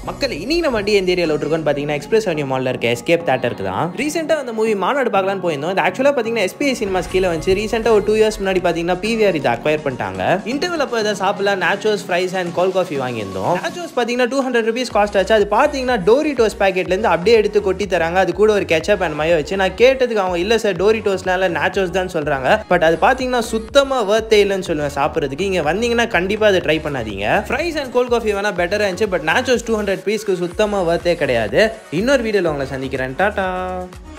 மக்கள் இன்னைக்கு நம்ம வண்டி எந்த ஏரியாவில் விட்டுருக்கோன்னு பார்த்தீங்கன்னா எக்ஸ்பிரஸ் அவென்யூ மாலில் இருக்க எஸ்கேப் தேட்டருக்கு தான் ரீசெண்டாக அந்த மூவி மாநாடு பார்க்கலான்னு போயிருந்தோம் இது ஆக்சுவலாக பார்த்தீங்கன்னா எஸ்பிஐ சினிமாஸ் கீழே வந்து ரீசெண்டாக ஒரு டூ இயர்ஸ் முன்னாடி பார்த்தீங்கன்னா பிவிஆர் இதை அக்வயர் பண்ணிட்டாங்க இன்டர்வல் அப்போ இதை சாப்பிடலாம் nachos fries and cold coffee வாங்கியிருந்தோம் நேச்சோஸ் பார்த்தீங்கன்னா டூ ஹண்ட்ரட் ருபீஸ் காஸ்ட் ஆச்சு அது பார்த்தீங்கன்னா டோரிட்டோஸ் பேக்கெட்லேருந்து அப்படியே எடுத்து கொட்டி தராங்க அது கூட ஒரு கெச்சப் அண்ட் மயோ வச்சு நான் கேட்டதுக்கு அவங்க இல்லை சார் டோரிட்டோஸ்னால நேச்சோஸ் தான் சொல்கிறாங்க பட் அது பார்த்தீங்கன்னா சுத்தமாக வர்த்தே இல்லைன்னு சொல்லுவேன் சாப்பிட்றதுக்கு இங்கே வந்தீங்கன்னா கண்டிப்பாக அதை ட்ரை பண்ணாதீங்க ஃப்ரைஸ் அண்ட் கோல் காஃபி வேணால் பெட்டராக இருந்துச்சு பட் நேச்சோஸ் டூ ஹண்ட்ரட் பீஸ்க்கு சுத்தமாக வர்த்தே கிடையாது இன்னொரு வீடியோவில் உங்களை சந்திக்கிறேன் டாட்டா